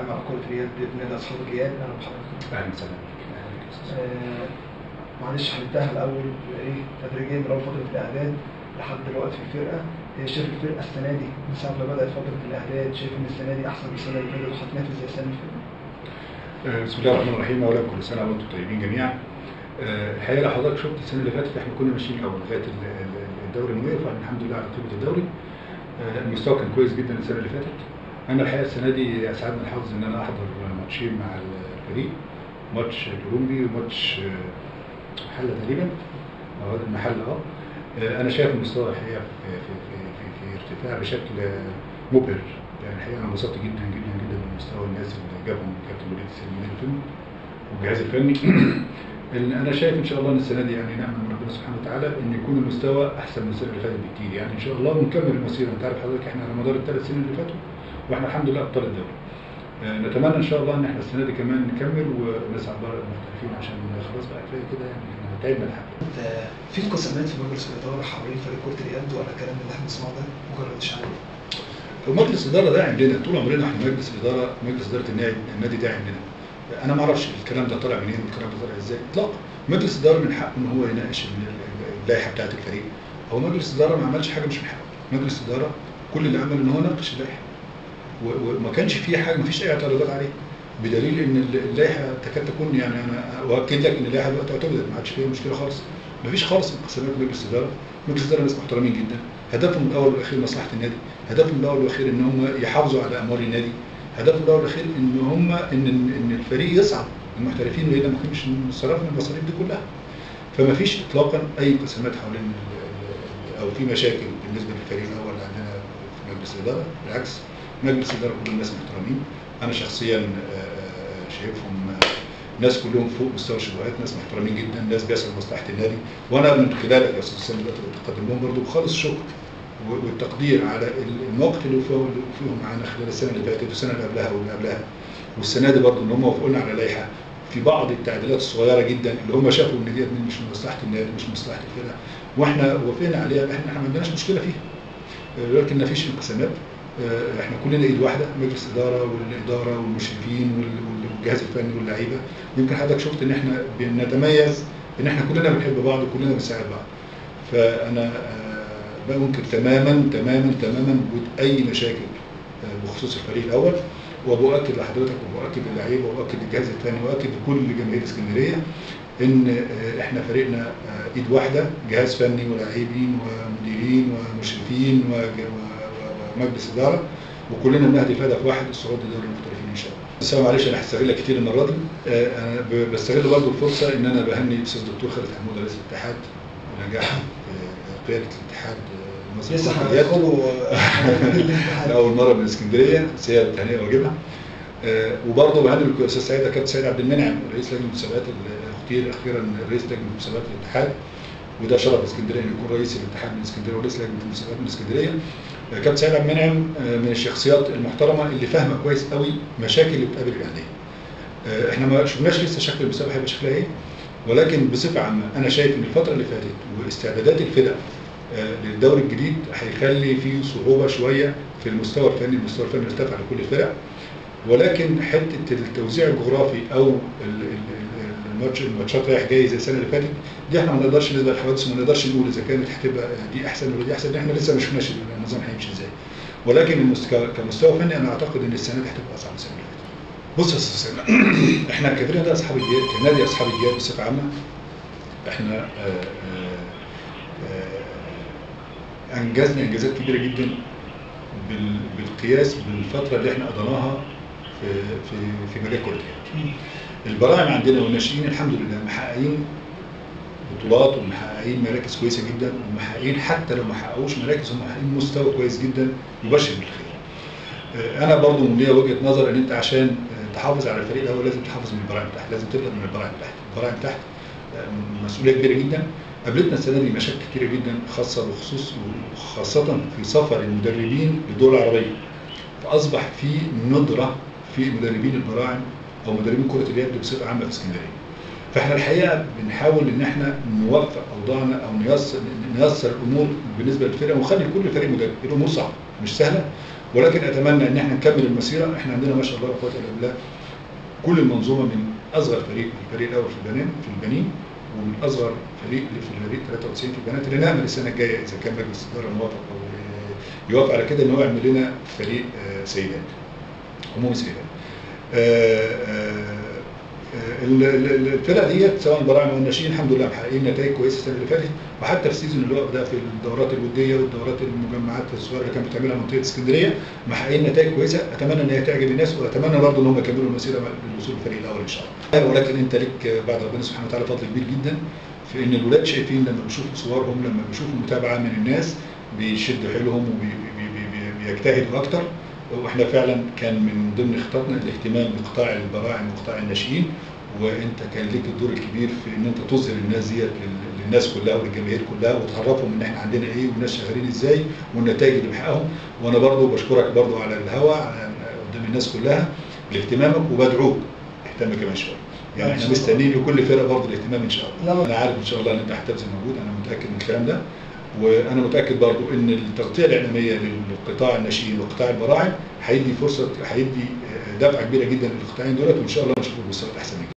معايا مع كرة اليد بنادي أصحاب الجياد أهلا بحضرتك اهلا وسهلا آه، معلش هننتهي الأول إيه تدريجيا من أول فترة الإعداد لحد دلوقتي في الفرقة آه، شايف الفرقة السنة دي من ساعة ما بدأت فترة الإعداد شايف إن السنة دي أحسن من السنة اللي فاتت وهتنافس زي السنة اللي فاتت آه، بسم الله الرحمن الرحيم اولا كل سنه وانتم طيبين جميعا آه، الحقيقه لو حضرتك شفت السنه اللي فاتت احنا كنا ماشيين الاول لغايه ال- ال- الدوري الموقف واحنا الحمد لله على قمه الدوري آه، المستوى كان كويس جدا السنه اللي فاتت انا الحقيقه السنه دي اسعدني الحظ ان انا احضر ماتشين مع الفريق ماتش الاولمبي وماتش آه، محله تقريبا اه هذا المحل اه آه، انا شايف المستوى الحقيقه في في في في, في ارتفاع بشكل آه، مبهر يعني الحقيقه انا انبسطت جدا جدا جدا من مستوى الناس اللي جابهم كابتن وليد السلماني الفيلم والجهاز الفني ان انا شايف ان شاء الله ان السنه دي يعني نعمل من ربنا سبحانه وتعالى ان يكون المستوى احسن من السنه اللي فاتت بكتير يعني ان شاء الله ونكمل المسيره انت عارف حضرتك احنا على مدار الثلاث سنين اللي فاتوا واحنا الحمد لله ابطال الدوري آه، نتمنى ان شاء الله ان احنا السنه دي كمان نكمل ونسعى بره المحترفين عشان خلاص بقى كفايه كده يعني احنا تعبنا الحمد أنت في انقسامات في مجلس الإدارة حوالين فريق كرة اليد ولا الكلام اللي احنا بنسمعه ده مجرد إشاعات؟ ومجلس الاداره ده عندنا طول عمرنا احنا مجلس الاداره مجلس اداره النادي النادي ده عندنا انا ما اعرفش الكلام ده طالع منين والكلام ده طالع ازاي اطلاقا مجلس الاداره من حقه ان هو يناقش ال- ال- اللائحه بتاعه الفريق هو مجلس الاداره ما عملش حاجه مش من حقه مجلس الاداره كل اللي عمله ان هو ناقش اللائحه و- وما كانش فيه حاجه ما فيش اي اعتراضات عليه بدليل ان ال- اللائحه تكاد تكون يعني انا اؤكد لك ان اللائحه دلوقتي اعتمدت ما عادش فيها مشكله خالص ما فيش خالص انقسامات مجلس الاداره مجلس الاداره ناس محترمين جدا هدفهم الاول والاخير مصلحه النادي هدفهم الاول والاخير ان هم يحافظوا على اموال النادي هدفهم الاول والاخير ان هم ان ان الفريق يصعد المحترفين والا ما كانش صرفنا المصاريف دي كلها فما فيش اطلاقا اي انقسامات حوالين ال- ال- او في مشاكل بالنسبه للفريق الاول اللي عندنا في مجلس الاداره بالعكس مجلس الاداره كلهم ناس محترمين انا شخصيا آه، آه، شايفهم آه، ناس كلهم فوق مستوى الشبهات ناس محترمين جدا ناس بيسعوا لمصلحه النادي وانا من خلالك يا استاذ سامي دلوقتي بقدم لهم برضه بخالص الشكر و- والتقدير على ال- الموقف اللي وفقوا اللي وفقوا معانا خلال السنه اللي فاتت والسنه اللي قبلها واللي قبلها والسنه دي برضه ان هم وافقوا لنا على لائحه في بعض التعديلات الصغيره جدا اللي هم شافوا ان ديت مش من مصلحه النادي مش من مصلحه الفرقه واحنا وافقنا عليها احنا احنا ما عندناش مشكله فيها آه، لكن ما فيش انقسامات آه، احنا كلنا ايد واحده مجلس اداره والاداره والمشرفين وال- والجهاز الفني واللعيبه يمكن حضرتك شفت ان احنا بنتميز ان احنا كلنا بنحب بعض وكلنا بنساعد بعض فانا آه، بنكر تماما تماما تماما وجود اي مشاكل آه، بخصوص الفريق الاول وبؤكد لحضرتك وبؤكد للعيبه وبؤكد للجهاز الفني وبؤكد لكل جماهير اسكندريه ان آه، احنا فريقنا آه، ايد واحده جهاز فني ولاعبين ومديرين ومشرفين وج- و- و- ومجلس اداره وكلنا بنهدف هدف واحد الصعود لدوري المحترفين ان شاء الله. بس أنا معلش انا هستغلك كتير المره دي آه، انا ب- بستغل برضه الفرصه ان انا بهني الاستاذ الدكتور خالد حمود رئيس الاتحاد ونجاح في قياده الاتحاد آه، المصري لسه لكرة اليد. هندخله لاول مره من اسكندريه سيادة التهنئه واجبها آه، وبرضه بهني الاستاذ سعيد كابتن سعيد عبد المنعم رئيس لجنه المسابقات ال- اختير اخيرا رئيس لجنه مسابقات الاتحاد وده شرف اسكندريه ان يكون رئيس الاتحاد من اسكندريه ورئيس لجنه المسابقات من اسكندريه آه، كابتن سعيد عبد المنعم آه، من الشخصيات المحترمه اللي فاهمه كويس قوي مشاكل اللي بتقابل الانديه آه، احنا ما شفناش لسه شكل المسابقه هيبقى شكلها ايه ولكن بصفه عامه انا شايف ان الفتره اللي فاتت واستعدادات الفرق آه، للدوري الجديد هيخلي في صعوبه شويه في المستوى الفني المستوى الفني ارتفع لكل الفرق ولكن حته التوزيع الجغرافي او ال- ال- ال- الماتش الماتشات رايح جاي زي السنه اللي فاتت دي احنا ما نقدرش نسبق الحوادث وما نقدرش نقول اذا كانت هتبقى دي احسن ولا دي احسن احنا لسه ما شفناش النظام هيمشي ازاي ولكن المستوى كمستوى فني انا اعتقد ان السنه دي هتبقى اصعب من السنه اللي فاتت. بص يا استاذ سامي احنا كفريق ده اصحاب الجياد كنادي اصحاب الجياد بصفه عامه احنا آه، آه، آه، انجزنا انجازات كبيره جدا بال- بالقياس بالفتره اللي احنا قضيناها في في في مجال كره اليد. البراعم عندنا والناشئين الحمد لله محققين بطولات ومحققين مراكز كويسه جدا ومحققين حتى لو ما حققوش مراكز هم محققين مستوى كويس جدا يبشر بالخير. آه، انا برضو من ليا وجهه نظر ان انت عشان آه، تحافظ على الفريق الاول لازم تحافظ من البراعم تحت لازم تبدا من البراعم تحت البراعم تحت آه، مسؤوليه كبيره جدا قابلتنا السنه دي مشاكل كتيره جدا خاصه بخصوص وخاصه في سفر المدربين للدول العربيه فاصبح في ندره في مدربين البراعم او مدربين كره اليد بصفه عامه في اسكندريه فاحنا الحقيقه بنحاول ان احنا نوفق اوضاعنا او نيسر نيسر الامور بالنسبه للفرقه ونخلي كل فريق مدرب الامور صعبه مش سهله ولكن اتمنى ان احنا نكمل المسيره احنا عندنا ما شاء الله لا قوه الا بالله كل المنظومه من اصغر فريق الفريق الاول في البنين في البنين ومن اصغر فريق اللي في الفريق 93 في البنات اللي نعمل السنه الجايه اذا كان مجلس الاداره موافق او يوافق على كده ان هو يعمل لنا فريق آه، سيدات عموم سيدات آه، آه، ال- ال- ال- الفرق ديت سواء البراعم او الناشئين الحمد لله محققين نتائج كويسه السنه اللي فاتت وحتى في السيزون اللي هو ده في الدورات الوديه والدورات المجمعات الصغيره اللي كانت بتعملها منطقه اسكندريه محققين نتائج كويسه اتمنى ان هي تعجب الناس واتمنى برضه ان هم يكملوا المسيره مع الوصول للفريق الاول ان شاء الله ولكن انت ليك بعد ربنا سبحانه وتعالى فضل كبير جدا في ان الولاد شايفين لما بيشوفوا صورهم لما بيشوفوا متابعه من الناس بيشدوا حيلهم وبيجتهدوا اكتر واحنا فعلا كان من ضمن خططنا الاهتمام بقطاع البراعم وقطاع الناشئين وانت كان ليك الدور الكبير في ان انت تظهر الناس ديت لل- للناس كلها وللجماهير كلها وتعرفهم ان احنا عندنا ايه والناس شغالين ازاي والنتائج اللي بنحققهم وانا برضو بشكرك برضو على الهوا على- قدام الناس كلها لاهتمامك وبدعوك اهتم كمان شويه يعني إن احنا شاء الله. مستنيين لكل فرقه برضو الاهتمام ان شاء الله لا، انا عارف ان شاء الله ان انت هتبذل مجهود انا متاكد من الكلام ده وانا متاكد برضو ان التغطيه الاعلاميه للقطاع الناشئين وقطاع البراعم هيدي فرصه هيدي آه، دفعه كبيره جدا للقطاعين دولت وان شاء الله نشوف مستويات احسن من كده